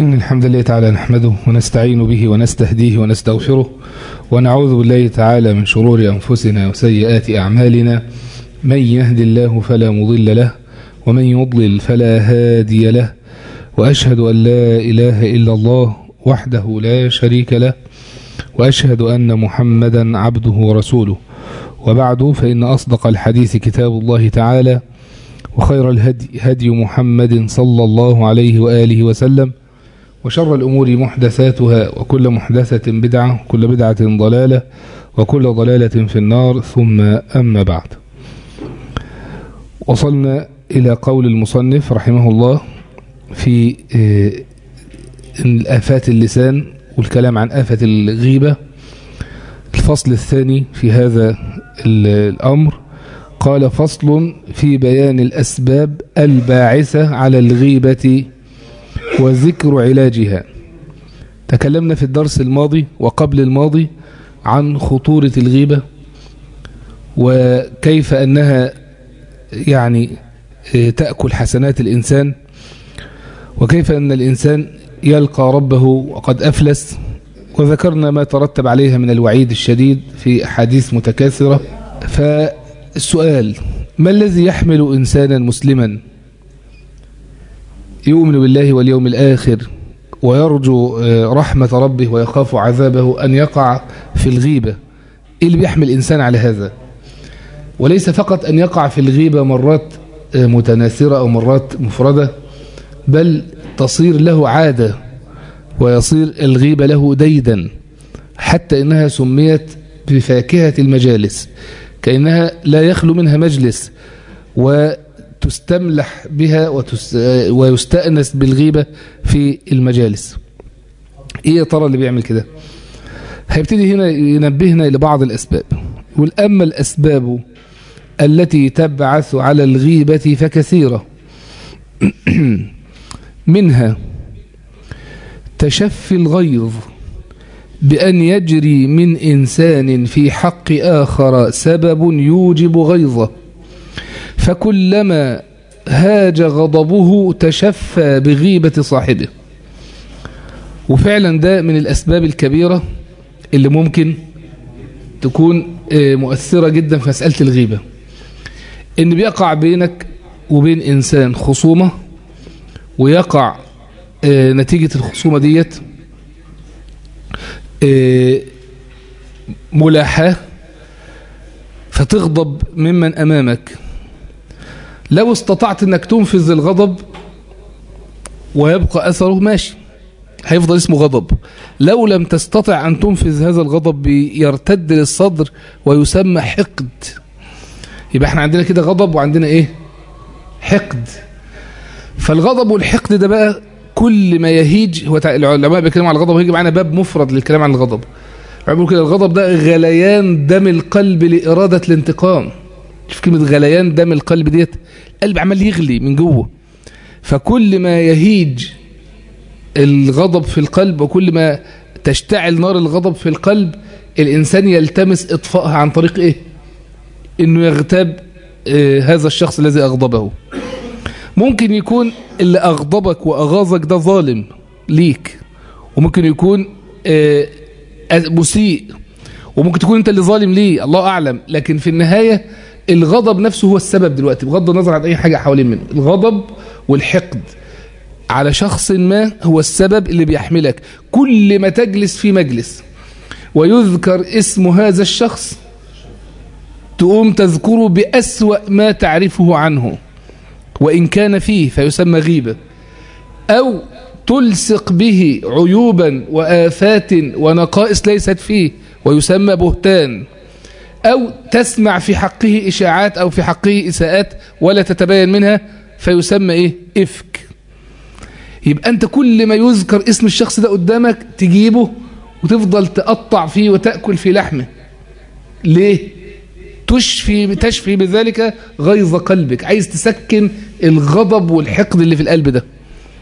إن الحمد لله تعالى نحمده ونستعين به ونستهديه ونستغفره ونعوذ بالله تعالى من شرور أنفسنا وسيئات أعمالنا من يهد الله فلا مضل له ومن يضلل فلا هادي له وأشهد أن لا إله إلا الله وحده لا شريك له وأشهد أن محمدا عبده ورسوله وبعد فإن أصدق الحديث كتاب الله تعالى وخير الهدي هدي محمد صلى الله عليه وآله وسلم وشر الأمور محدثاتها وكل محدثة بدعة وكل بدعة ضلالة وكل ضلالة في النار ثم أما بعد وصلنا إلى قول المصنف رحمه الله في آفات اللسان والكلام عن آفة الغيبة الفصل الثاني في هذا الأمر قال فصل في بيان الأسباب الباعثة على الغيبة وذكر علاجها تكلمنا في الدرس الماضي وقبل الماضي عن خطورة الغيبة وكيف أنها يعني تأكل حسنات الإنسان وكيف أن الإنسان يلقى ربه وقد أفلس وذكرنا ما ترتب عليها من الوعيد الشديد في أحاديث متكاثرة فالسؤال ما الذي يحمل إنسانا مسلما يؤمن بالله واليوم الآخر ويرجو رحمة ربه ويخاف عذابه أن يقع في الغيبة إيه اللي بيحمل الإنسان على هذا وليس فقط أن يقع في الغيبة مرات متناثرة أو مرات مفردة بل تصير له عادة ويصير الغيبة له ديدا حتى إنها سميت بفاكهة المجالس كأنها لا يخلو منها مجلس وتستملح بها ويستأنس بالغيبة في المجالس إيه يا ترى اللي بيعمل كده هيبتدي هنا ينبهنا إلى بعض الأسباب يقول أما الأسباب التي تبعث على الغيبة فكثيرة منها تشفي الغيظ بأن يجري من إنسان في حق آخر سبب يوجب غيظه فكلما هاج غضبه تشفى بغيبة صاحبه وفعلا ده من الأسباب الكبيرة اللي ممكن تكون مؤثرة جدا في مسألة الغيبة إن بيقع بينك وبين إنسان خصومة ويقع نتيجة الخصومة ديت ملاحاة فتغضب ممن أمامك لو استطعت أنك تنفذ الغضب ويبقى أثره ماشي هيفضل اسمه غضب لو لم تستطع أن تنفذ هذا الغضب يرتد للصدر ويسمى حقد يبقى احنا عندنا كده غضب وعندنا ايه حقد فالغضب والحقد ده بقى كل ما يهيج هو العلماء بيتكلموا عن الغضب ويجي معانا باب مفرد للكلام عن الغضب بيقولوا كده الغضب ده غليان دم القلب لإرادة الانتقام شوف كلمة غليان دم القلب ديت القلب عمال يغلي من جوه فكل ما يهيج الغضب في القلب وكل ما تشتعل نار الغضب في القلب الإنسان يلتمس إطفائها عن طريق إيه إنه يغتاب آه هذا الشخص الذي أغضبه ممكن يكون اللي أغضبك وأغاظك ده ظالم ليك وممكن يكون آه مسيء وممكن تكون أنت اللي ظالم ليه الله أعلم لكن في النهاية الغضب نفسه هو السبب دلوقتي بغض النظر عن أي حاجة حوالين منه الغضب والحقد على شخص ما هو السبب اللي بيحملك كل ما تجلس في مجلس ويذكر اسم هذا الشخص تقوم تذكره بأسوأ ما تعرفه عنه وإن كان فيه فيسمى غيبة أو تلصق به عيوبا وآفات ونقائص ليست فيه ويسمى بهتان أو تسمع في حقه إشاعات أو في حقه إساءات ولا تتبين منها فيسمى إيه إفك يبقى أنت كل ما يذكر اسم الشخص ده قدامك تجيبه وتفضل تقطع فيه وتأكل في لحمه ليه؟ تشفي تشفي بذلك غيظ قلبك عايز تسكن الغضب والحقد اللي في القلب ده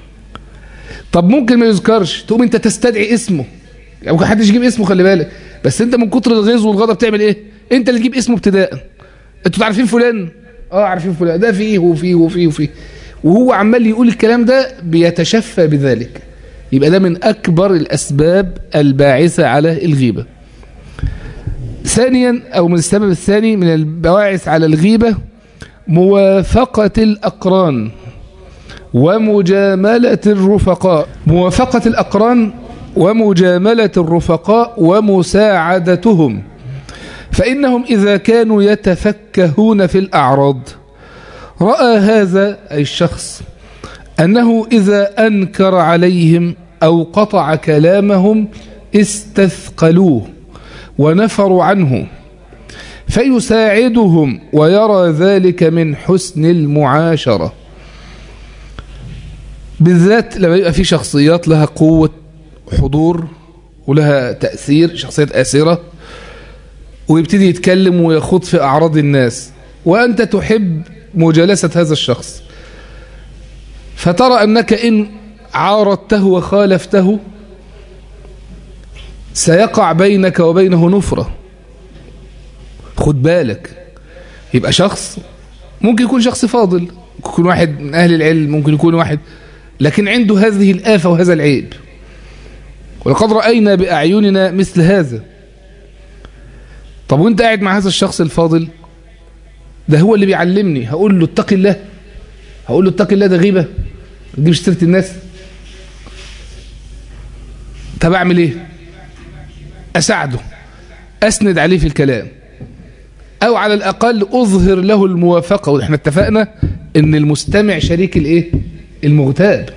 طب ممكن ما يذكرش تقوم انت تستدعي اسمه يعني ممكن حدش يجيب اسمه خلي بالك بس انت من كتر الغيظ والغضب تعمل ايه انت اللي تجيب اسمه ابتداء انتوا عارفين فلان اه عارفين فلان ده فيه وفيه وفيه وفيه وهو عمال يقول الكلام ده بيتشفى بذلك يبقى ده من أكبر الأسباب الباعثة على الغيبة ثانيا أو من السبب الثاني من البواعث على الغيبة موافقة الأقران ومجاملة الرفقاء موافقة الأقران ومجاملة الرفقاء ومساعدتهم فإنهم إذا كانوا يتفكهون في الأعراض رأى هذا أي الشخص أنه إذا أنكر عليهم أو قطع كلامهم استثقلوه ونفروا عنه فيساعدهم ويرى ذلك من حسن المعاشرة بالذات لما يبقى في شخصيات لها قوة حضور ولها تأثير شخصيات آسرة ويبتدي يتكلم ويخوض في أعراض الناس وأنت تحب مجالسة هذا الشخص فترى أنك إن عارضته وخالفته سيقع بينك وبينه نفرة خد بالك يبقى شخص ممكن يكون شخص فاضل ممكن يكون واحد من أهل العلم ممكن يكون واحد لكن عنده هذه الآفة وهذا العيب ولقد رأينا بأعيننا مثل هذا طب وانت قاعد مع هذا الشخص الفاضل ده هو اللي بيعلمني هقول له اتقي الله هقول له اتقي الله ده غيبة ما تجيبش سيره الناس طب اعمل ايه اساعده اسند عليه في الكلام او على الاقل اظهر له الموافقة واحنا اتفقنا ان المستمع شريك الايه المغتاب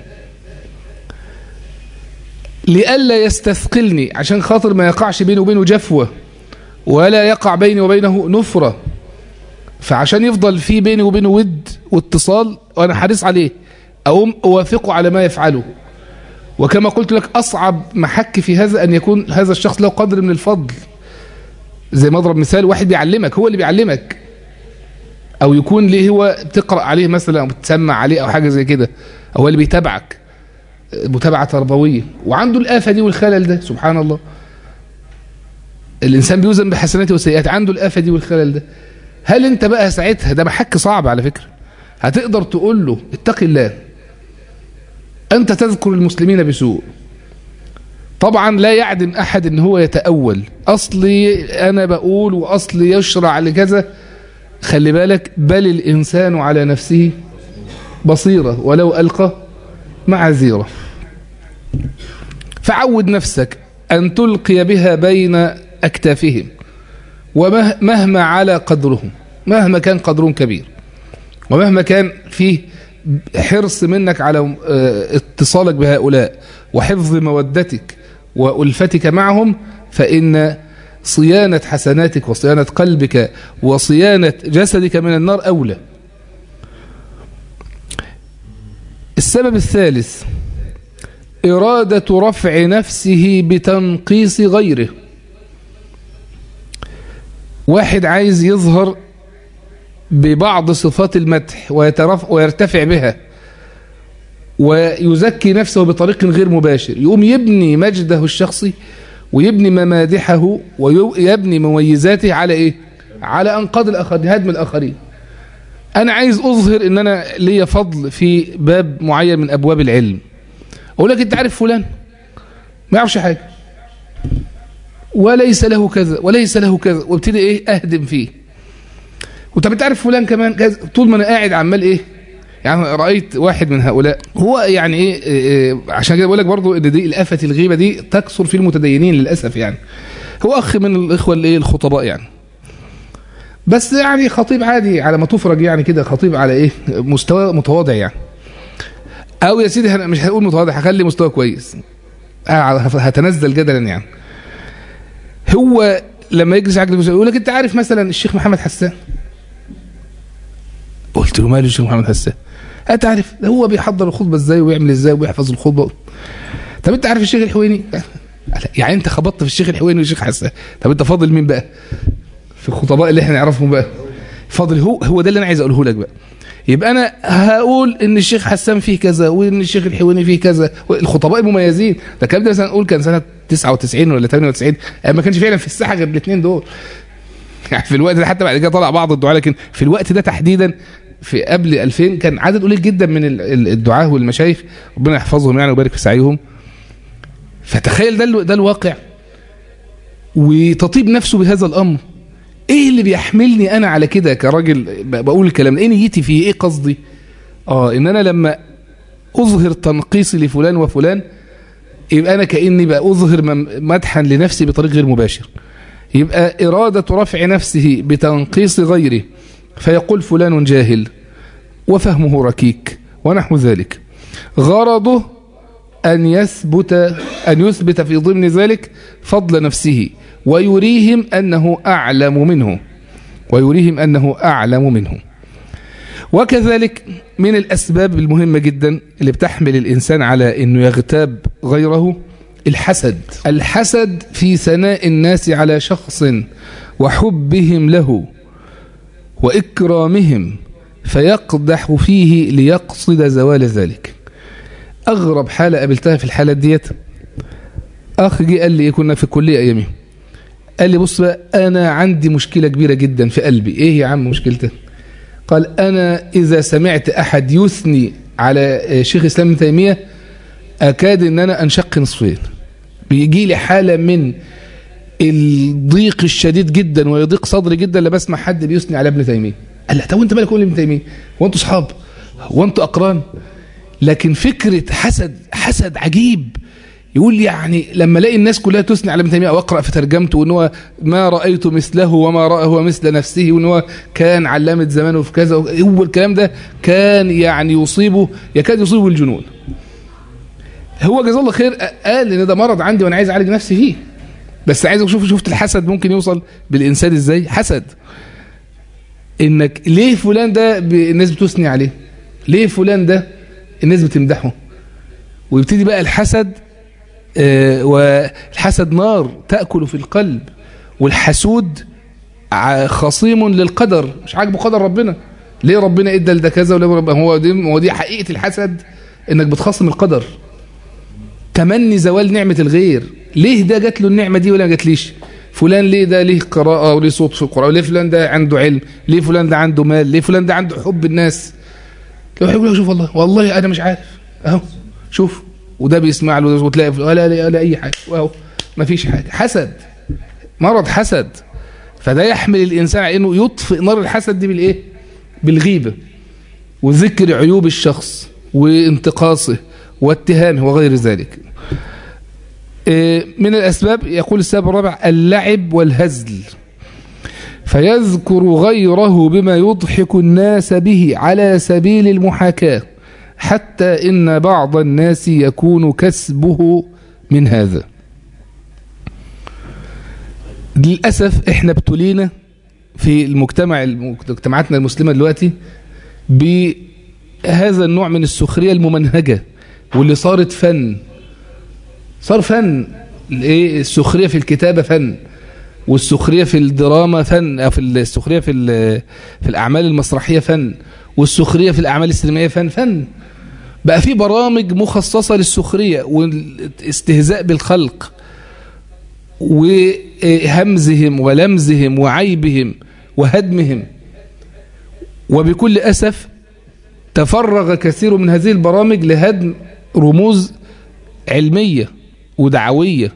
لئلا يستثقلني عشان خاطر ما يقعش بيني وبينه جفوة ولا يقع بيني وبينه نفرة فعشان يفضل في بيني وبينه ود واتصال وانا حريص عليه اقوم اوافقه على ما يفعله وكما قلت لك اصعب محك في هذا ان يكون هذا الشخص له قدر من الفضل زي ما اضرب مثال واحد بيعلمك هو اللي بيعلمك او يكون ليه هو بتقرأ عليه مثلا او بتسمع عليه او حاجة زي كده او هو اللي بيتابعك متابعة تربوية وعنده الآفة دي والخلل ده سبحان الله الإنسان بيوزن بحسناته وسيئاته عنده الآفة دي والخلل ده هل انت بقى ساعتها ده محك صعب على فكرة هتقدر تقول له اتق الله أنت تذكر المسلمين بسوء طبعا لا يعدم أحد ان هو يتأول أصلي أنا بقول وأصلي يشرع لكذا خلي بالك بل الإنسان على نفسه بصيرة ولو ألقى معاذيره فعود نفسك أن تلقي بها بين أكتافهم ومهما على قدرهم مهما كان قدرهم كبير ومهما كان فيه حرص منك على اتصالك بهؤلاء وحفظ مودتك وألفتك معهم فإن صيانة حسناتك وصيانة قلبك وصيانة جسدك من النار أولى السبب الثالث إرادة رفع نفسه بتنقيص غيره واحد عايز يظهر ببعض صفات المدح ويرتفع بها ويزكي نفسه بطريق غير مباشر يقوم يبني مجده الشخصي ويبني ممادحه ويبني مميزاته على ايه على انقاض الاخرين هدم الاخرين انا عايز اظهر ان انا ليا فضل في باب معين من ابواب العلم اقول لك انت عارف فلان ما يعرفش حاجه وليس له كذا وليس له كذا وابتدي ايه اهدم فيه وطب انت عارف فلان كمان كذا طول ما انا قاعد عمال ايه يعني رايت واحد من هؤلاء هو يعني ايه, إيه عشان كده بقول لك برضه ان دي الافه الغيبه دي تكثر في المتدينين للاسف يعني هو اخ من الاخوه الايه الخطباء يعني بس يعني خطيب عادي على ما تفرج يعني كده خطيب على ايه مستوى متواضع يعني او يا سيدي مش هقول متواضع هخلي مستوى كويس هتنزل جدلا يعني هو لما يجلس عقل يقول لك انت عارف مثلا الشيخ محمد حسان قلت له ماله الشيخ محمد حسان انت عارف هو بيحضر الخطبه ازاي ويعمل ازاي ويحفظ الخطبه طب انت عارف الشيخ الحويني يعني انت خبطت في الشيخ الحويني والشيخ حسان طب انت فاضل مين بقى في الخطباء اللي احنا نعرفهم بقى فاضل هو هو ده اللي انا عايز اقوله لك بقى يبقى انا هقول ان الشيخ حسان فيه كذا وان الشيخ الحويني فيه كذا الخطباء المميزين ده الكلام ده مثلا نقول كان سنه 99 ولا 98 ما كانش فعلا في الساحه غير الاثنين دول يعني في الوقت ده حتى بعد كده طلع بعض الدعاء لكن في الوقت ده تحديدا في قبل 2000 كان عدد قليل جدا من الدعاه والمشايخ ربنا يحفظهم يعني ويبارك في سعيهم فتخيل ده ده الواقع وتطيب نفسه بهذا الامر ايه اللي بيحملني انا على كده كراجل بقول الكلام ايه نيتي فيه ايه قصدي اه ان انا لما اظهر تنقيصي لفلان وفلان يبقى انا كاني بقى اظهر مدحا لنفسي بطريق غير مباشر يبقى اراده رفع نفسه بتنقيص غيره فيقول فلان جاهل وفهمه ركيك ونحو ذلك غرضه أن يثبت أن يثبت في ضمن ذلك فضل نفسه ويريهم أنه أعلم منه ويريهم أنه أعلم منه وكذلك من الأسباب المهمة جدا اللي بتحمل الإنسان على أنه يغتاب غيره الحسد الحسد في ثناء الناس على شخص وحبهم له وإكرامهم فيقدح فيه ليقصد زوال ذلك أغرب حالة قابلتها في الحالة ديت أخ جي قال لي كنا في الكلية أيامي قال لي بص بقى أنا عندي مشكلة كبيرة جدا في قلبي إيه يا عم مشكلتك قال أنا إذا سمعت أحد يثني على شيخ إسلام ابن تيمية أكاد أن أنا أنشق نصفين بيجي لي حالة من الضيق الشديد جدا ويضيق صدري جدا لما بسمع حد بيثني على ابن تيمية قال لا طب وانت مالك ابن تيمية وانتوا اصحاب وانتوا اقران لكن فكرة حسد حسد عجيب يقول يعني لما الاقي الناس كلها تثني على ابن تيميه او اقرا في ترجمته وان هو ما رايت مثله وما راى هو مثل نفسه وان هو كان علامه زمانه في كذا هو الكلام ده كان يعني يصيبه يكاد يصيبه الجنون هو جزاه الله خير قال ان ده مرض عندي وانا عايز اعالج نفسي فيه بس عايز اشوف شفت الحسد ممكن يوصل بالانسان ازاي حسد انك ليه فلان ده الناس بتثني عليه ليه فلان ده الناس بتمدحه ويبتدي بقى الحسد آه والحسد نار تأكل في القلب والحسود خصيم للقدر مش عاجبه قدر ربنا ليه ربنا ادى لده كذا وليه ربنا هو دي هو دي حقيقه الحسد انك بتخصم القدر تمني زوال نعمه الغير ليه ده جات له النعمه دي ولا ما جاتليش فلان ليه ده ليه قراءة وليه صوت في القرآن ليه فلان ده عنده علم ليه فلان ده عنده مال ليه فلان ده عنده حب الناس لو يقول شوف والله والله أنا مش عارف أهو شوف وده بيسمع له وتلاقي ولا, ولا, ولا أي حاجة وأهو ما فيش حاجة حسد مرض حسد فده يحمل الإنسان على إنه يطفئ نار الحسد دي بالإيه بالغيبة وذكر عيوب الشخص وانتقاصه واتهامه وغير ذلك من الأسباب يقول السبب الرابع اللعب والهزل فيذكر غيره بما يضحك الناس به على سبيل المحاكاة حتى إن بعض الناس يكون كسبه من هذا للأسف احنا ابتلينا في المجتمع مجتمعاتنا المسلمة دلوقتي بهذا النوع من السخرية الممنهجة واللي صارت فن صار فن الايه السخريه في الكتابه فن والسخريه في الدراما فن او في السخريه في في الاعمال المسرحيه فن والسخريه في الاعمال السينمائيه فن فن بقى في برامج مخصصه للسخريه والاستهزاء بالخلق وهمزهم ولمزهم وعيبهم وهدمهم وبكل اسف تفرغ كثير من هذه البرامج لهدم رموز علميه ودعوية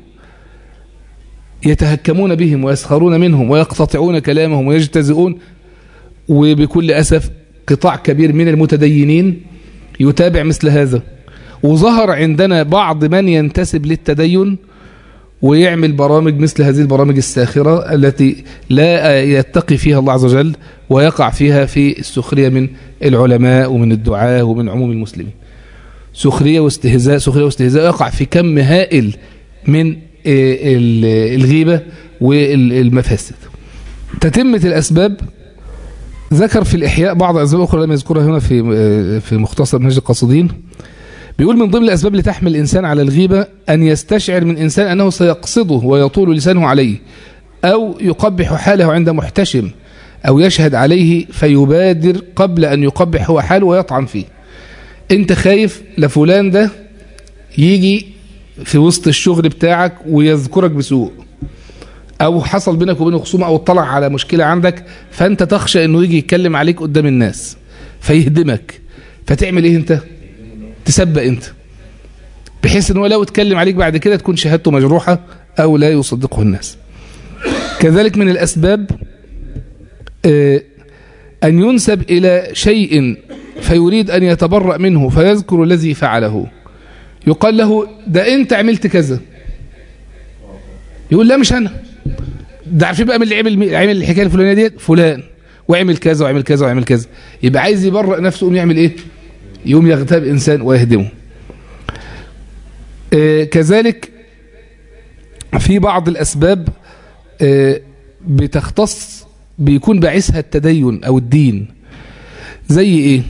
يتهكمون بهم ويسخرون منهم ويقتطعون كلامهم ويجتزئون وبكل أسف قطاع كبير من المتدينين يتابع مثل هذا وظهر عندنا بعض من ينتسب للتدين ويعمل برامج مثل هذه البرامج الساخرة التي لا يتقي فيها الله عز وجل ويقع فيها في السخرية من العلماء ومن الدعاة ومن عموم المسلمين سخرية واستهزاء سخرية واستهزاء يقع في كم هائل من الغيبة والمفاسد تتمة الأسباب ذكر في الإحياء بعض أسباب أخرى لم يذكرها هنا في في مختصر نهج القاصدين بيقول من ضمن الأسباب اللي تحمل الإنسان على الغيبة أن يستشعر من إنسان أنه سيقصده ويطول لسانه عليه أو يقبح حاله عند محتشم أو يشهد عليه فيبادر قبل أن يقبح هو حاله ويطعن فيه انت خايف لفلان ده يجي في وسط الشغل بتاعك ويذكرك بسوء او حصل بينك وبينه خصومه او اطلع على مشكله عندك فانت تخشى انه يجي يتكلم عليك قدام الناس فيهدمك فتعمل ايه انت تسبق انت بحيث ان هو لو اتكلم عليك بعد كده تكون شهادته مجروحة او لا يصدقه الناس كذلك من الاسباب آه، ان ينسب الى شيء فيريد ان يتبرأ منه فيذكر الذي فعله يقال له ده انت عملت كذا يقول لا مش انا ده عارفين بقى من اللي عمل عمل الحكايه الفلانيه ديت فلان وعمل كذا وعمل كذا وعمل كذا يبقى عايز يبرأ نفسه يقوم يعمل ايه يقوم يغتاب انسان ويهدمه آه كذلك في بعض الاسباب آه بتختص بيكون باعثها التدين او الدين زي ايه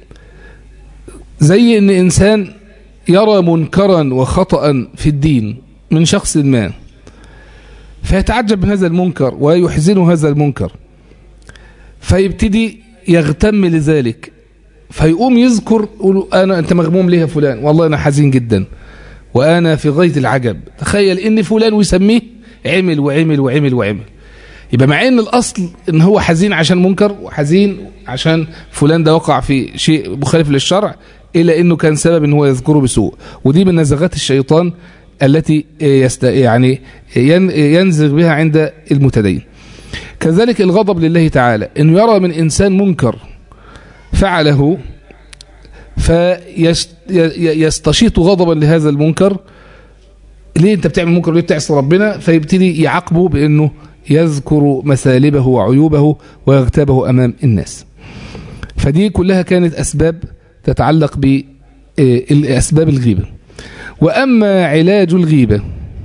زي ان انسان يرى منكرا وخطأ في الدين من شخص ما فيتعجب من هذا المنكر ويحزن هذا المنكر فيبتدي يغتم لذلك فيقوم يذكر يقول انا انت مغموم ليه يا فلان والله انا حزين جدا وانا في غايه العجب تخيل ان فلان ويسميه عمل وعمل وعمل وعمل يبقى مع ان الاصل ان هو حزين عشان منكر وحزين عشان فلان ده وقع في شيء مخالف للشرع الا انه كان سبب ان هو يذكره بسوء ودي من نزغات الشيطان التي يست يعني ينزغ بها عند المتدين كذلك الغضب لله تعالى انه يرى من انسان منكر فعله فيستشيط غضبا لهذا المنكر ليه انت بتعمل منكر ليه بتعصي ربنا فيبتدي يعاقبه بانه يذكر مثالبه وعيوبه ويغتابه امام الناس فدي كلها كانت اسباب تتعلق باسباب الغيبه واما علاج الغيبه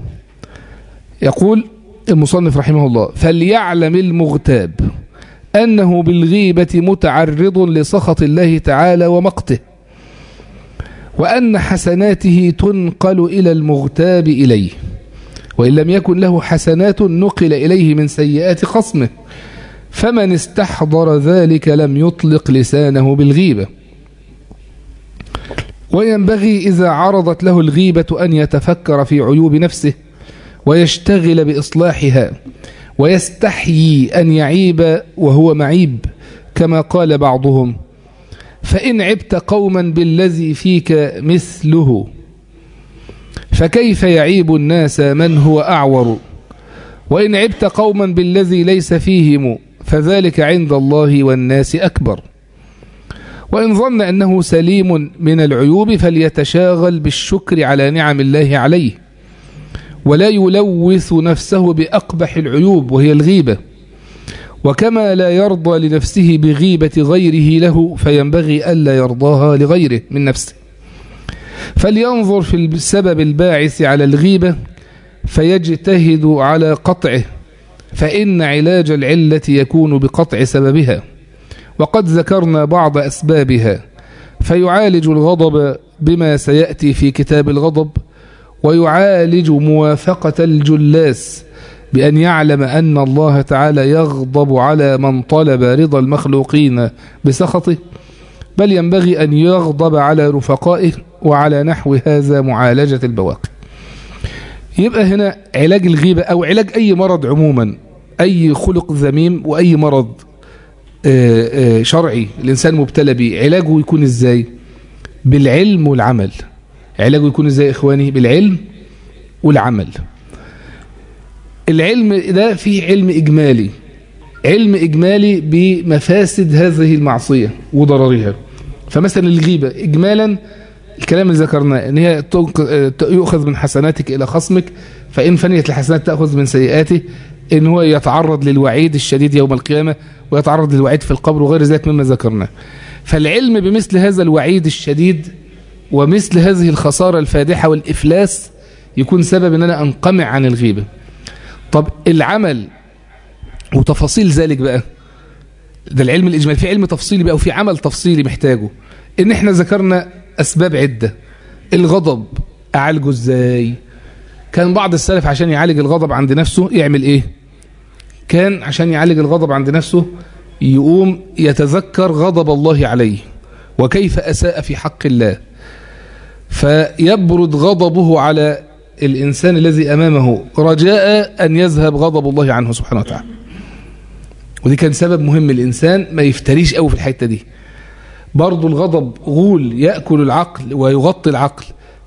يقول المصنف رحمه الله فليعلم المغتاب أنه بالغيبة متعرض لسخط الله تعالى ومقته وأن حسناته تنقل إلى المغتاب إليه وإن لم يكن له حسنات نقل إليه من سيئات خصمه فمن استحضر ذلك لم يطلق لسانه بالغيبة وينبغي إذا عرضت له الغيبة أن يتفكر في عيوب نفسه ويشتغل بإصلاحها ويستحيي أن يعيب وهو معيب كما قال بعضهم فإن عبت قوما بالذي فيك مثله فكيف يعيب الناس من هو أعور وإن عبت قوما بالذي ليس فيهم فذلك عند الله والناس أكبر وإن ظن أنه سليم من العيوب فليتشاغل بالشكر على نعم الله عليه ولا يلوث نفسه بأقبح العيوب وهي الغيبة وكما لا يرضى لنفسه بغيبة غيره له فينبغي ألا يرضاها لغيره من نفسه فلينظر في السبب الباعث على الغيبة فيجتهد على قطعه فإن علاج العلة يكون بقطع سببها وقد ذكرنا بعض أسبابها فيعالج الغضب بما سيأتي في كتاب الغضب ويعالج موافقة الجلاس بأن يعلم أن الله تعالى يغضب على من طلب رضا المخلوقين بسخطه بل ينبغي أن يغضب على رفقائه وعلى نحو هذا معالجة البواقي يبقى هنا علاج الغيبة أو علاج أي مرض عموما أي خلق ذميم وأي مرض شرعي الإنسان مبتلى به علاجه يكون إزاي بالعلم والعمل علاجه يكون إزاي إخواني بالعلم والعمل العلم ده فيه علم إجمالي علم إجمالي بمفاسد هذه المعصية وضررها فمثلا الغيبة إجمالا الكلام اللي ذكرناه ان هي يؤخذ من حسناتك الى خصمك فان فنيت الحسنات تاخذ من سيئاته ان هو يتعرض للوعيد الشديد يوم القيامه ويتعرض للوعيد في القبر وغير ذلك مما ذكرناه فالعلم بمثل هذا الوعيد الشديد ومثل هذه الخساره الفادحه والافلاس يكون سبب ان انا انقمع عن الغيبه طب العمل وتفاصيل ذلك بقى ده العلم الاجمالي في علم تفصيلي بقى وفي عمل تفصيلي محتاجه ان احنا ذكرنا أسباب عدة الغضب أعالجه إزاي كان بعض السلف عشان يعالج الغضب عند نفسه يعمل إيه كان عشان يعالج الغضب عند نفسه يقوم يتذكر غضب الله عليه وكيف أساء في حق الله فيبرد غضبه على الإنسان الذي أمامه رجاء أن يذهب غضب الله عنه سبحانه وتعالى ودي كان سبب مهم الإنسان ما يفتريش قوي في الحتة دي برضو الغضب غول يأكل العقل ويغطي العقل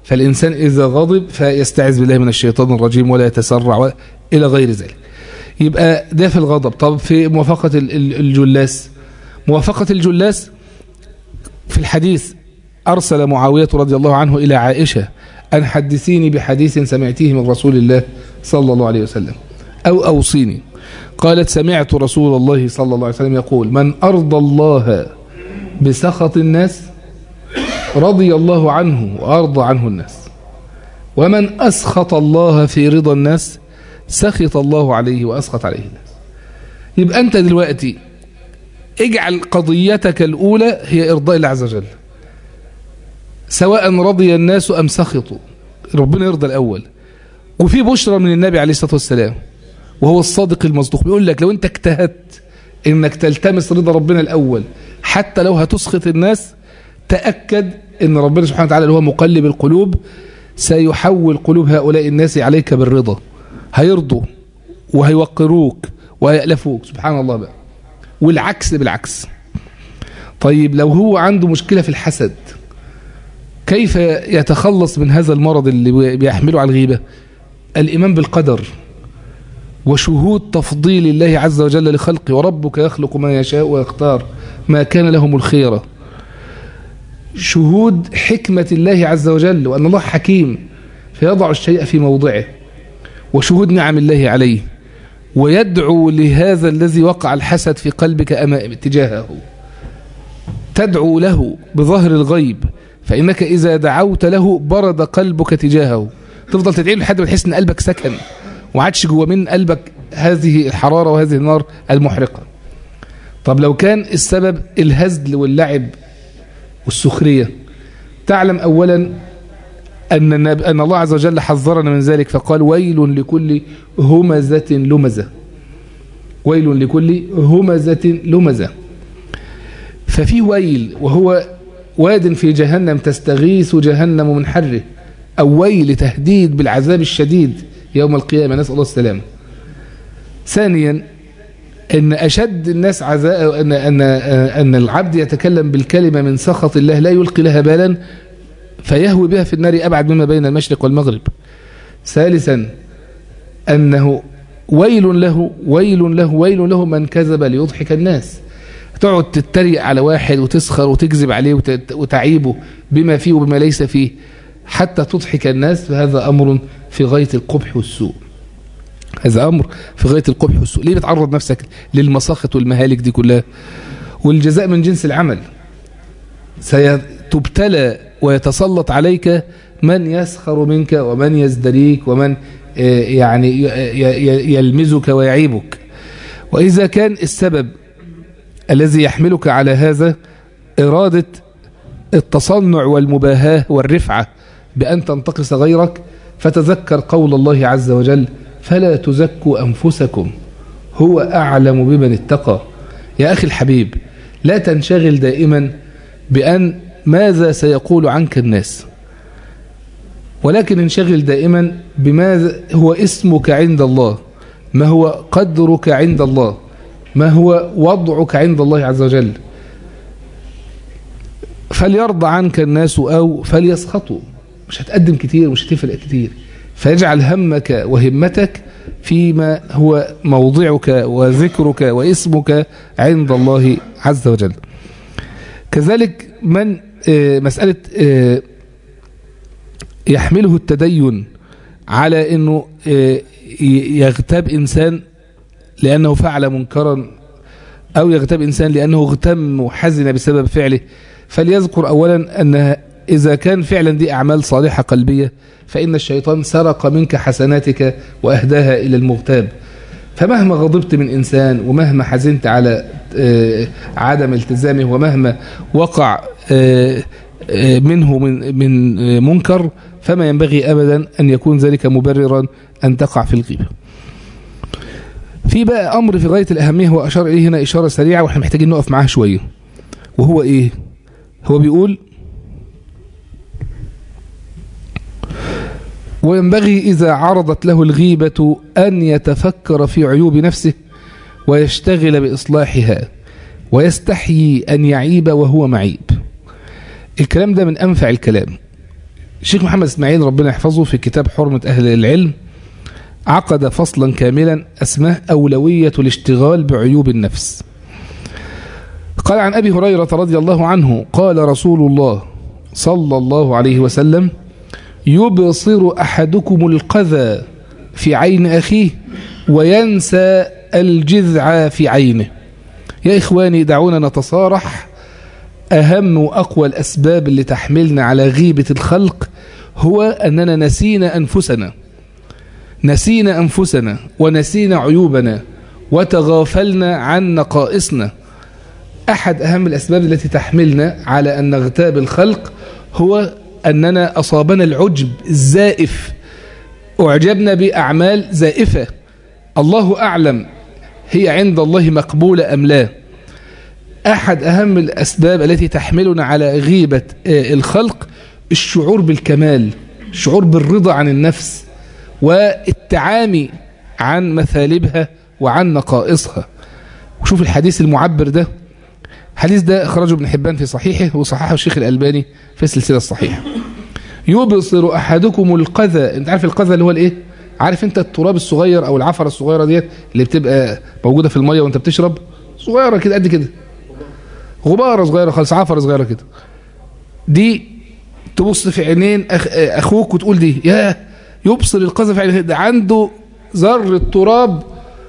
فالإنسان إذا غضب فيستعذ بالله من الشيطان الرجيم ولا يتسرع إلى غير ذلك يبقى ده في الغضب طب في موافقة الجلاس موافقة الجلاس في الحديث أرسل معاوية رضي الله عنه إلى عائشة أن حدثيني بحديث سمعتيه من رسول الله صلى الله عليه وسلم أو أوصيني قالت سمعت رسول الله صلى الله عليه وسلم يقول من أرضى الله بسخط الناس رضي الله عنه وأرضى عنه الناس ومن أسخط الله في رضا الناس سخط الله عليه وأسخط عليه الناس يبقى أنت دلوقتي اجعل قضيتك الأولى هي إرضاء الله عز وجل سواء رضي الناس أم سخطوا ربنا يرضى الأول وفي بشرى من النبي عليه الصلاة والسلام وهو الصادق المصدوق بيقول لك لو انت اجتهدت انك تلتمس رضا ربنا الأول حتى لو هتسخط الناس تأكد ان ربنا سبحانه وتعالى اللي هو مقلب القلوب سيحول قلوب هؤلاء الناس عليك بالرضا هيرضوا وهيوقروك وهيألفوك سبحان الله بقى والعكس بالعكس طيب لو هو عنده مشكلة في الحسد كيف يتخلص من هذا المرض اللي بيحمله على الغيبة الإيمان بالقدر وشهود تفضيل الله عز وجل لخلقه وربك يخلق ما يشاء ويختار ما كان لهم الخيرة شهود حكمة الله عز وجل وأن الله حكيم فيضع الشيء في موضعه وشهود نعم الله عليه ويدعو لهذا الذي وقع الحسد في قلبك أمام تجاهه تدعو له بظهر الغيب فإنك إذا دعوت له برد قلبك تجاهه تفضل تدعي له لحد ما تحس ان قلبك سكن وعادش جوه من قلبك هذه الحرارة وهذه النار المحرقة طب لو كان السبب الهزل واللعب والسخرية تعلم أولا أن, أن الله عز وجل حذرنا من ذلك فقال ويل لكل همزة لمزة ويل لكل همزة لمزة ففي ويل وهو واد في جهنم تستغيث جهنم من حره أو ويل تهديد بالعذاب الشديد يوم القيامة نسأل الله السلامة ثانيا ان اشد الناس عذاب ان ان ان العبد يتكلم بالكلمه من سخط الله لا يلقي لها بالا فيهوي بها في النار ابعد مما بين المشرق والمغرب ثالثا انه ويل له ويل له ويل له من كذب ليضحك الناس تقعد تتريق على واحد وتسخر وتكذب عليه وتعيبه بما فيه وبما ليس فيه حتى تضحك الناس فهذا امر في غايه القبح والسوء هذا أمر في غاية القبح والسوء ليه بتعرض نفسك للمساخط والمهالك دي كلها والجزاء من جنس العمل سيتبتلى ويتسلط عليك من يسخر منك ومن يزدريك ومن يعني يلمزك ويعيبك وإذا كان السبب الذي يحملك على هذا إرادة التصنع والمباهاة والرفعة بأن تنتقص غيرك فتذكر قول الله عز وجل فلا تزكوا أنفسكم هو أعلم بمن اتقى يا أخي الحبيب لا تنشغل دائما بأن ماذا سيقول عنك الناس ولكن انشغل دائما بماذا هو اسمك عند الله ما هو قدرك عند الله ما هو وضعك عند الله عز وجل فليرضى عنك الناس أو فليسخطوا مش هتقدم كتير مش هتفرق كتير فيجعل همك وهمتك فيما هو موضعك وذكرك واسمك عند الله عز وجل كذلك من مسألة يحمله التدين على أنه يغتاب إنسان لأنه فعل منكرا أو يغتاب إنسان لأنه اغتم وحزن بسبب فعله فليذكر أولا أن إذا كان فعلا دي أعمال صالحة قلبية فإن الشيطان سرق منك حسناتك وأهداها إلى المغتاب فمهما غضبت من إنسان ومهما حزنت على عدم التزامه ومهما وقع منه من من منكر فما ينبغي أبدا أن يكون ذلك مبررا أن تقع في الغيبة في بقى أمر في غاية الأهمية هو أشار إليه هنا إشارة سريعة وإحنا محتاجين نقف معاه شوية وهو إيه هو بيقول وينبغي إذا عرضت له الغيبة أن يتفكر في عيوب نفسه ويشتغل بإصلاحها ويستحيي أن يعيب وهو معيب الكلام ده من أنفع الكلام الشيخ محمد اسماعيل ربنا يحفظه في كتاب حرمة أهل العلم عقد فصلا كاملا اسمه أولوية الاشتغال بعيوب النفس قال عن أبي هريرة رضي الله عنه قال رسول الله صلى الله عليه وسلم يبصر أحدكم القذى في عين أخيه وينسى الجذع في عينه يا إخواني دعونا نتصارح أهم وأقوى الأسباب اللي تحملنا على غيبة الخلق هو أننا نسينا أنفسنا نسينا أنفسنا ونسينا عيوبنا وتغافلنا عن نقائصنا أحد أهم الأسباب التي تحملنا على أن نغتاب الخلق هو أننا أصابنا العجب الزائف أعجبنا بأعمال زائفة الله أعلم هي عند الله مقبولة أم لا أحد أهم الأسباب التي تحملنا على غيبة الخلق الشعور بالكمال الشعور بالرضا عن النفس والتعامي عن مثالبها وعن نقائصها وشوف الحديث المعبر ده الحديث ده اخرجه ابن حبان في صحيحه وصححه الشيخ الألباني في السلسلة الصحيحة يبصر أحدكم القذى انت عارف القذى اللي هو الايه عارف انت التراب الصغير او العفرة الصغيرة ديت اللي بتبقى موجودة في المية وانت بتشرب صغيرة كده قد كده غبارة صغيرة خالص عفرة صغيرة كده دي تبص في عينين أخ... اخوك وتقول دي يا يبصر القذى في عينيه ده عنده ذر التراب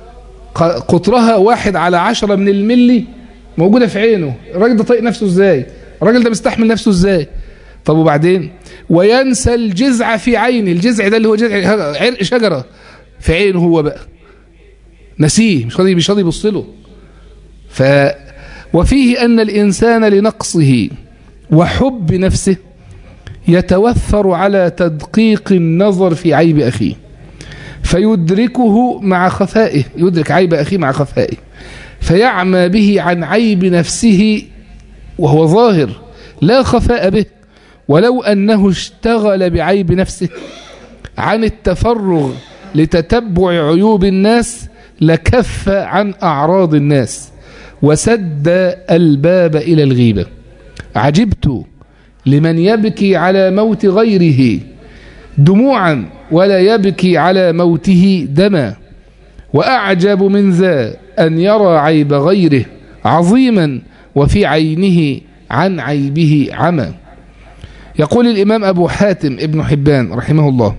قطرها واحد على عشرة من الملي موجودة في عينه الراجل ده طيق نفسه ازاي الراجل ده مستحمل نفسه ازاي طب وبعدين وينسى الجزع في عينه الجزع ده اللي هو جزع عرق شجرة في عينه هو بقى نسيه مش راضي مش راضي يبص له ف وفيه أن الإنسان لنقصه وحب نفسه يتوثر على تدقيق النظر في عيب أخيه فيدركه مع خفائه يدرك عيب أخيه مع خفائه فيعمى به عن عيب نفسه وهو ظاهر لا خفاء به ولو أنه اشتغل بعيب نفسه عن التفرغ لتتبع عيوب الناس لكف عن أعراض الناس وسد الباب إلى الغيبة عجبت لمن يبكي على موت غيره دموعا ولا يبكي على موته دما وأعجب من ذا أن يرى عيب غيره عظيما وفي عينه عن عيبه عمى يقول الإمام أبو حاتم ابن حبان رحمه الله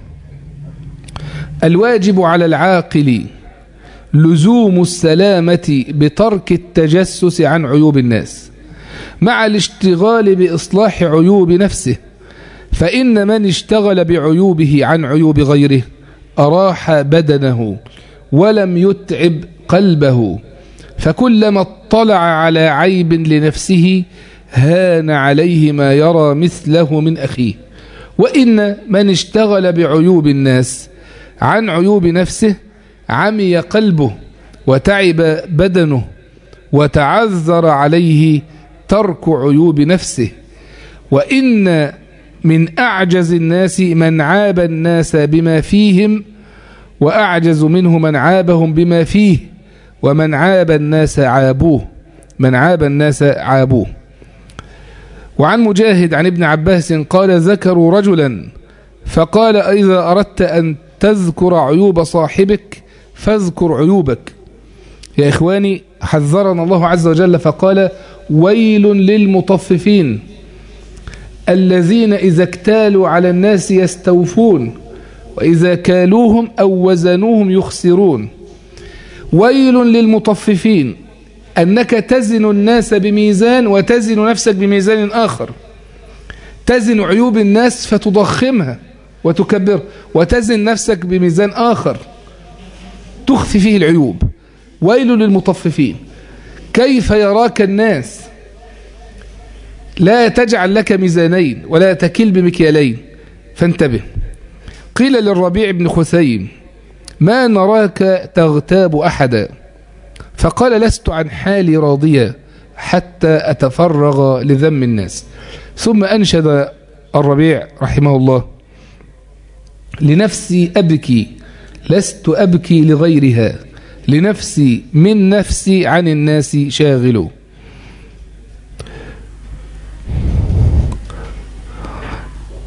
الواجب على العاقل لزوم السلامة بترك التجسس عن عيوب الناس مع الاشتغال بإصلاح عيوب نفسه فإن من اشتغل بعيوبه عن عيوب غيره أراح بدنه ولم يتعب قلبه فكلما اطلع على عيب لنفسه هان عليه ما يرى مثله من أخيه وإن من اشتغل بعيوب الناس عن عيوب نفسه عمي قلبه وتعب بدنه وتعذر عليه ترك عيوب نفسه وإن من أعجز الناس من عاب الناس بما فيهم وأعجز منه من عابهم بما فيه ومن عاب الناس عابوه من عاب الناس عابوه وعن مجاهد عن ابن عباس قال ذكروا رجلا فقال إذا أردت أن تذكر عيوب صاحبك فاذكر عيوبك يا إخواني حذرنا الله عز وجل فقال ويل للمطففين الذين إذا اكتالوا على الناس يستوفون وإذا كالوهم أو وزنوهم يخسرون ويل للمطففين أنك تزن الناس بميزان وتزن نفسك بميزان آخر تزن عيوب الناس فتضخمها وتكبر وتزن نفسك بميزان آخر تخفي فيه العيوب ويل للمطففين كيف يراك الناس لا تجعل لك ميزانين ولا تكل بمكيالين فانتبه قيل للربيع بن خثيم ما نراك تغتاب أحدا فقال لست عن حالي راضية حتى أتفرغ لذم الناس ثم أنشد الربيع رحمه الله لنفسي أبكي لست أبكي لغيرها لنفسي من نفسي عن الناس شاغل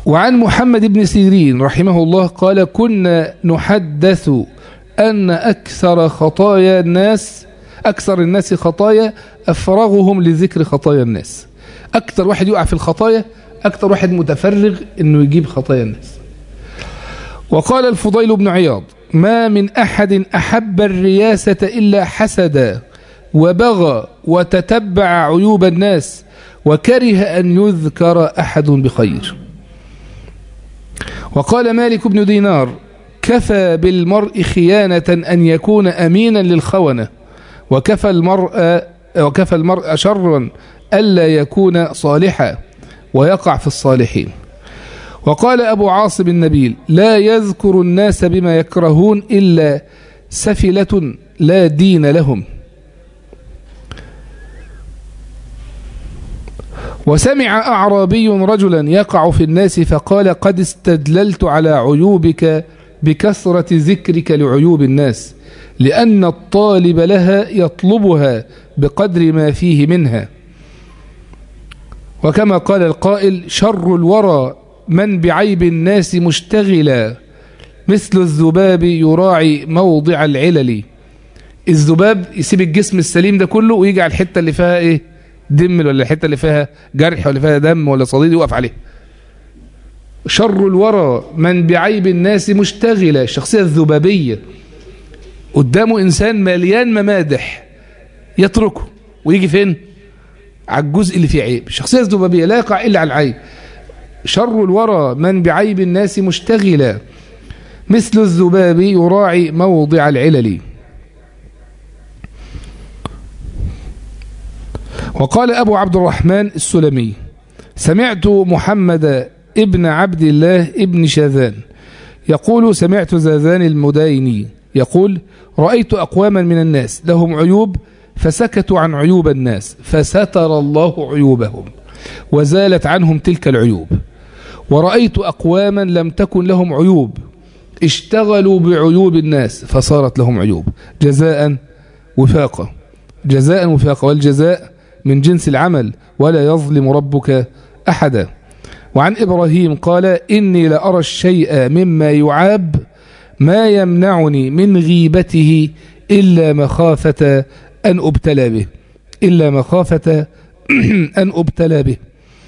وعن محمد بن سيرين رحمه الله قال كنا نحدث أن أكثر خطايا الناس أكثر الناس خطايا أفرغهم لذكر خطايا الناس أكثر واحد يقع في الخطايا أكثر واحد متفرغ أنه يجيب خطايا الناس وقال الفضيل بن عياض ما من أحد أحب الرياسة إلا حسدا وبغى وتتبع عيوب الناس وكره أن يذكر أحد بخير وقال مالك بن دينار كفى بالمرء خيانة أن يكون أمينا للخونة وكفى المرء وكفى المرء شرا ألا يكون صالحا ويقع في الصالحين وقال أبو عاصم النبيل لا يذكر الناس بما يكرهون إلا سفلة لا دين لهم وسمع أعرابي رجلا يقع في الناس فقال قد استدللت على عيوبك بكثرة ذكرك لعيوب الناس لأن الطالب لها يطلبها بقدر ما فيه منها وكما قال القائل شر الورى من بعيب الناس مشتغلا مثل الذباب يراعي موضع العلل الذباب يسيب الجسم السليم ده كله ويجي على الحتة اللي فيها ايه دم ولا الحتة اللي فيها جرح ولا فيها دم ولا صديد يوقف عليه شر الورى من بعيب الناس مشتغلة الشخصية الذبابية قدامه إنسان مليان ممادح يتركه ويجي فين على الجزء اللي فيه عيب الشخصية الذبابية لا يقع إلا على العيب شر الورى من بعيب الناس مشتغلا مثل الذباب يراعي موضع العلل وقال أبو عبد الرحمن السلمي سمعت محمد ابن عبد الله ابن شاذان يقول سمعت زاذان المدايني يقول رأيت أقواما من الناس لهم عيوب فسكتوا عن عيوب الناس فستر الله عيوبهم وزالت عنهم تلك العيوب ورأيت أقواما لم تكن لهم عيوب اشتغلوا بعيوب الناس فصارت لهم عيوب جزاء وفاقة جزاء وفاقة والجزاء من جنس العمل ولا يظلم ربك أحدا وعن إبراهيم قال إني لأرى الشيء مما يعاب ما يمنعني من غيبته إلا مخافة أن أبتلى به إلا مخافة أن أبتلى به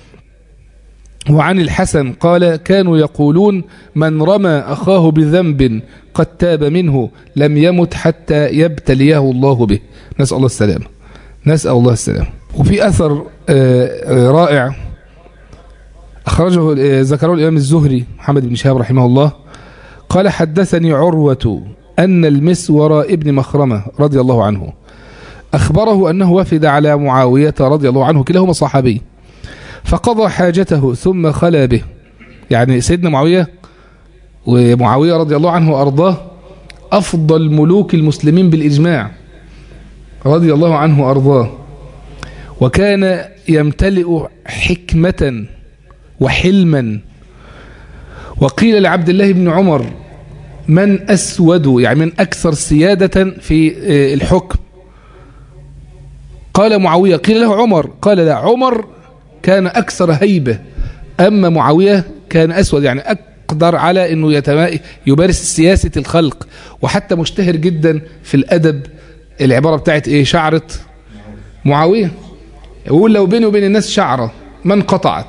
وعن الحسن قال كانوا يقولون من رمى أخاه بذنب قد تاب منه لم يمت حتى يبتليه الله به نسأل الله السلام نسأل الله السلام وفي أثر رائع أخرجه ذكره الإمام الزهري محمد بن شهاب رحمه الله قال حدثني عروة أن المسور ابن مخرمة رضي الله عنه أخبره أنه وفد على معاوية رضي الله عنه كلاهما صحابي فقضى حاجته ثم خلا به يعني سيدنا معاوية ومعاوية رضي الله عنه وأرضاه أفضل ملوك المسلمين بالإجماع رضي الله عنه وأرضاه وكان يمتلئ حكمة وحلما وقيل لعبد الله بن عمر من أسود يعني من أكثر سيادة في الحكم قال معاوية قيل له عمر قال لا عمر كان أكثر هيبة أما معاوية كان أسود يعني أقدر على أنه يمارس سياسة الخلق وحتى مشتهر جدا في الأدب العبارة بتاعت إيه شعرة معاوية يقول لو بيني وبين الناس شعرة من قطعت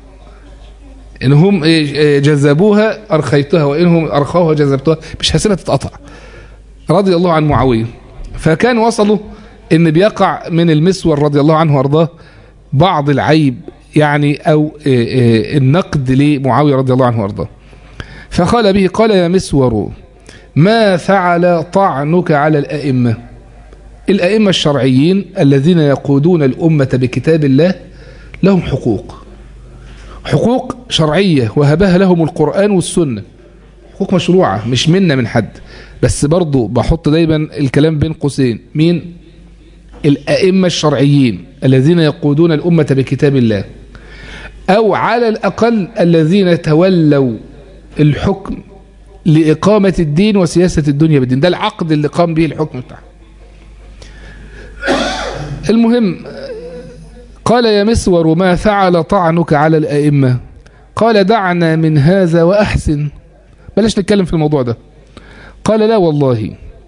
إنهم جذبوها أرخيتها وإنهم أرخوها جذبتها مش هسيبها تتقطع رضي الله عن معاوية فكان وصلوا إن بيقع من المسور رضي الله عنه وارضاه بعض العيب يعني أو النقد لمعاوية رضي الله عنه وارضاه فقال به قال يا مسور ما فعل طعنك على الأئمة الأئمة الشرعيين الذين يقودون الأمة بكتاب الله لهم حقوق حقوق شرعية وهبها لهم القرآن والسنة حقوق مشروعة مش منا من حد بس برضو بحط دايما الكلام بين قوسين مين الأئمة الشرعيين الذين يقودون الأمة بكتاب الله أو على الأقل الذين تولوا الحكم لإقامة الدين وسياسة الدنيا بالدين ده العقد اللي قام به الحكم بتاعه المهم قال يا مسور ما فعل طعنك على الأئمة قال دعنا من هذا وأحسن بلاش نتكلم في الموضوع ده قال لا والله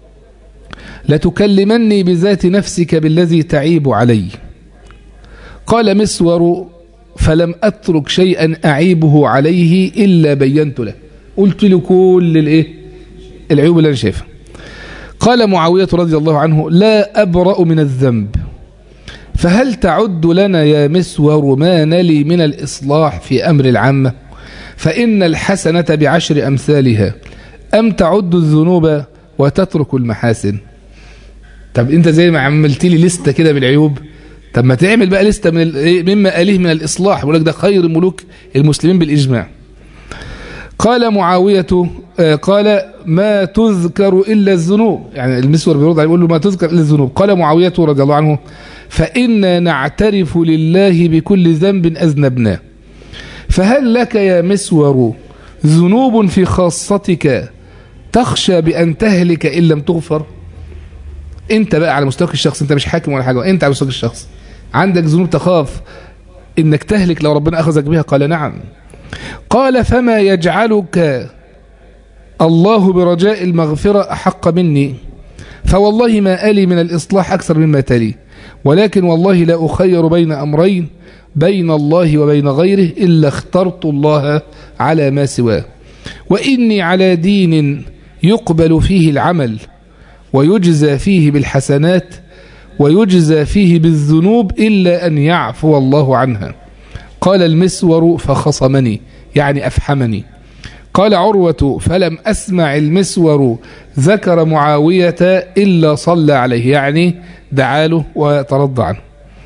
لتكلمني بذات نفسك بالذي تعيب علي قال مسور فلم أترك شيئا أعيبه عليه إلا بينت له قلت له كل الايه العيوب اللي انا شايفها قال معاوية رضي الله عنه لا أبرأ من الذنب فهل تعد لنا يا مسور ما نلي من الإصلاح في أمر العامة فإن الحسنة بعشر أمثالها أم تعد الذنوب وتترك المحاسن طب انت زي ما عملت لي لستة كده بالعيوب طب ما تعمل بقى لستة من مما أليه من الإصلاح بقول لك ده خير ملوك المسلمين بالإجماع قال معاوية قال ما تذكر إلا الذنوب يعني المسور بيرد عليه يقول له ما تذكر إلا الذنوب قال معاوية رضي الله عنه فإنا نعترف لله بكل ذنب أذنبناه فهل لك يا مسور ذنوب في خاصتك تخشى بأن تهلك إن لم تغفر انت بقى على مستواك الشخص انت مش حاكم ولا حاجة انت على مستواك الشخص عندك ذنوب تخاف انك تهلك لو ربنا اخذك بها قال نعم قال فما يجعلك الله برجاء المغفرة أحق مني فوالله ما ألي من الإصلاح أكثر مما تلي ولكن والله لا أخير بين أمرين بين الله وبين غيره إلا اخترت الله على ما سواه وإني على دين يقبل فيه العمل ويجزى فيه بالحسنات ويجزى فيه بالذنوب إلا أن يعفو الله عنها قال المسور فخصمني يعني أفحمني قال عروة فلم أسمع المسور ذكر معاوية إلا صلى عليه يعني دعاله وترضى عنه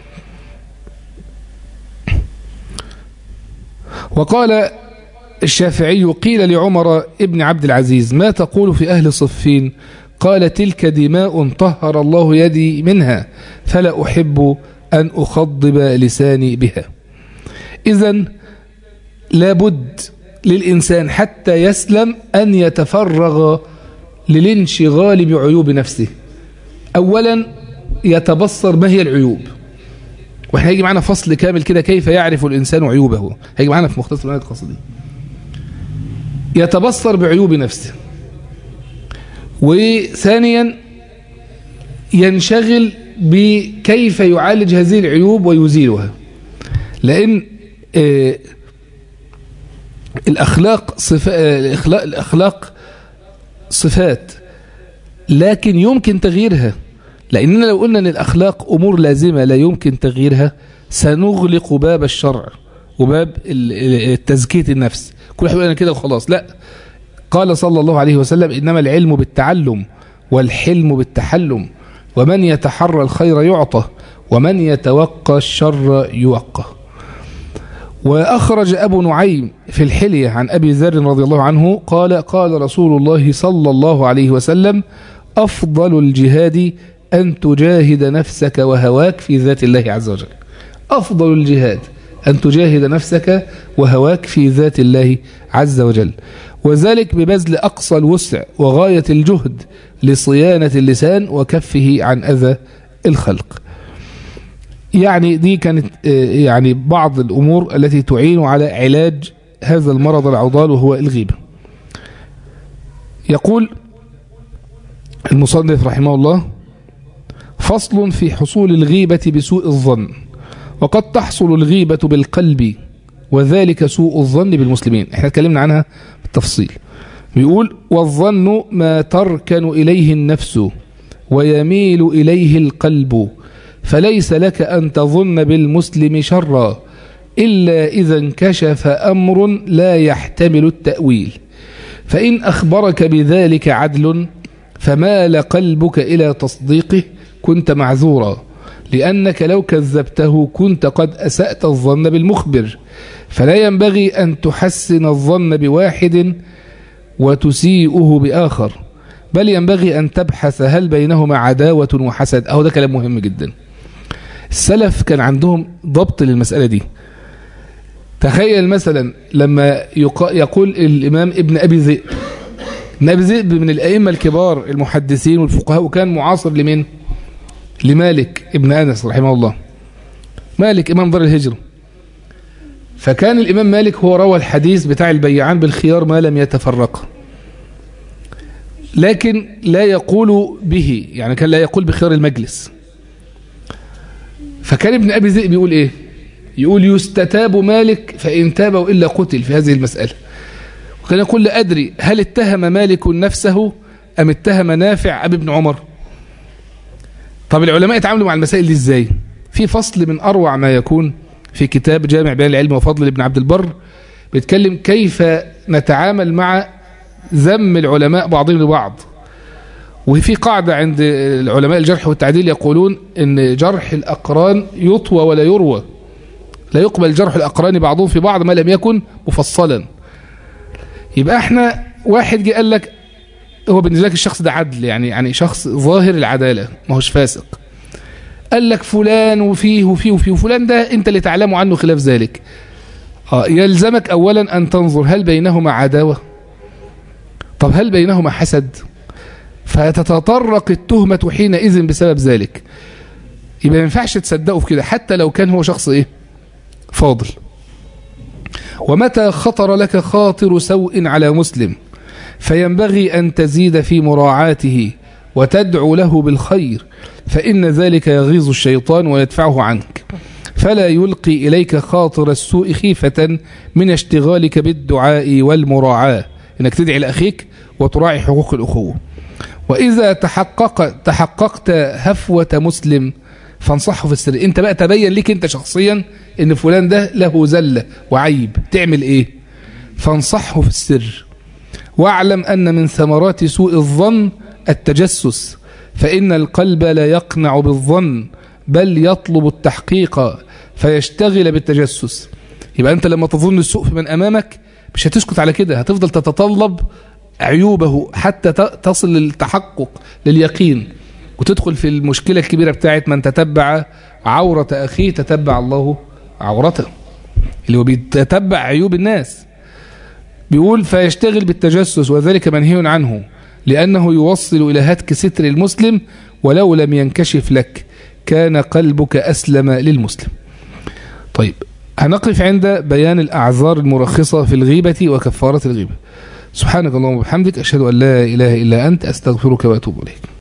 وقال الشافعي قيل لعمر ابن عبد العزيز ما تقول في أهل صفين قال تلك دماء طهر الله يدي منها فلا أحب أن أخضب لساني بها إذا لابد للإنسان حتى يسلم أن يتفرغ للانشغال بعيوب نفسه أولا يتبصر ما هي العيوب واحنا هيجي معنا فصل كامل كده كيف يعرف الإنسان عيوبه هيجي معنا في مختصر الآية القصدي يتبصر بعيوب نفسه وثانيا ينشغل بكيف يعالج هذه العيوب ويزيلها لأن آه الأخلاق صفا... الأخلاق... الأخلاق صفات لكن يمكن تغييرها لأننا لو قلنا أن الأخلاق أمور لازمة لا يمكن تغييرها سنغلق باب الشرع وباب تزكية النفس كل واحد يقول كده وخلاص لا قال صلى الله عليه وسلم إنما العلم بالتعلم والحلم بالتحلم ومن يتحرى الخير يعطى ومن يتوقى الشر يوقى وأخرج أبو نعيم في الحلية عن أبي ذر رضي الله عنه قال قال رسول الله صلى الله عليه وسلم أفضل الجهاد أن تجاهد نفسك وهواك في ذات الله عز وجل أفضل الجهاد أن تجاهد نفسك وهواك في ذات الله عز وجل وذلك ببذل أقصى الوسع وغاية الجهد لصيانة اللسان وكفه عن أذى الخلق يعني دي كانت يعني بعض الأمور التي تعين على علاج هذا المرض العضال وهو الغيبة يقول المصنف رحمه الله فصل في حصول الغيبة بسوء الظن وقد تحصل الغيبة بالقلب وذلك سوء الظن بالمسلمين احنا اتكلمنا عنها بالتفصيل بيقول والظن ما تركن إليه النفس ويميل إليه القلب فليس لك أن تظن بالمسلم شرا إلا إذا انكشف أمر لا يحتمل التأويل فإن أخبرك بذلك عدل فمال قلبك إلى تصديقه كنت معذورا لأنك لو كذبته كنت قد أسأت الظن بالمخبر فلا ينبغي أن تحسن الظن بواحد وتسيئه بآخر بل ينبغي أن تبحث هل بينهما عداوة وحسد أهو ده كلام مهم جدا السلف كان عندهم ضبط للمسألة دي تخيل مثلا لما يقول الإمام ابن أبي ذئب ابن أبي ذئب من الأئمة الكبار المحدثين والفقهاء وكان معاصر لمن لمالك ابن أنس رحمه الله مالك إمام دار الهجرة فكان الإمام مالك هو روى الحديث بتاع البيعان بالخيار ما لم يتفرقا لكن لا يقول به يعني كان لا يقول بخيار المجلس فكان ابن أبي ذئب يقول إيه يقول يستتاب مالك فإن تاب وإلا قتل في هذه المسألة وكان يقول لا أدري هل اتهم مالك نفسه أم اتهم نافع أبي ابن عمر طب العلماء يتعاملوا مع المسائل دي ازاي في فصل من أروع ما يكون في كتاب جامع بيان العلم وفضل ابن عبد البر بيتكلم كيف نتعامل مع ذم العلماء بعضهم لبعض وفي قاعدة عند العلماء الجرح والتعديل يقولون ان جرح الأقران يطوى ولا يروى لا يقبل جرح الأقران بعضهم في بعض ما لم يكن مفصلا يبقى احنا واحد جه قال لك هو بالنسبة لك الشخص ده عدل يعني يعني شخص ظاهر العدالة ما هوش فاسق قال لك فلان وفيه وفيه وفيه وفلان ده انت اللي تعلم عنه خلاف ذلك آه يلزمك اولا ان تنظر هل بينهما عداوة طب هل بينهما حسد فتتطرق التهمة حينئذ بسبب ذلك يبقى ما ينفعش تصدقه في كده حتى لو كان هو شخص ايه فاضل ومتى خطر لك خاطر سوء على مسلم فينبغي أن تزيد في مراعاته وتدعو له بالخير فإن ذلك يغيظ الشيطان ويدفعه عنك فلا يلقي إليك خاطر السوء خيفة من اشتغالك بالدعاء والمراعاة إنك تدعي لأخيك وتراعي حقوق الأخوة وإذا تحقق تحققت هفوة مسلم فانصحه في السر انت بقى تبين ليك انت شخصيا ان فلان ده له زلة وعيب تعمل ايه فانصحه في السر واعلم أن من ثمرات سوء الظن التجسس فإن القلب لا يقنع بالظن بل يطلب التحقيق فيشتغل بالتجسس يبقى أنت لما تظن السوء في من أمامك مش هتسكت على كده هتفضل تتطلب عيوبه حتى تصل للتحقق لليقين وتدخل في المشكلة الكبيرة بتاعت من تتبع عورة أخيه تتبع الله عورته اللي هو بيتتبع عيوب الناس بيقول فيشتغل بالتجسس وذلك منهي عنه لأنه يوصل إلى هتك ستر المسلم ولو لم ينكشف لك كان قلبك أسلم للمسلم طيب هنقف عند بيان الأعذار المرخصة في الغيبة وكفارة الغيبة سبحانك اللهم وبحمدك أشهد أن لا إله إلا أنت أستغفرك وأتوب إليك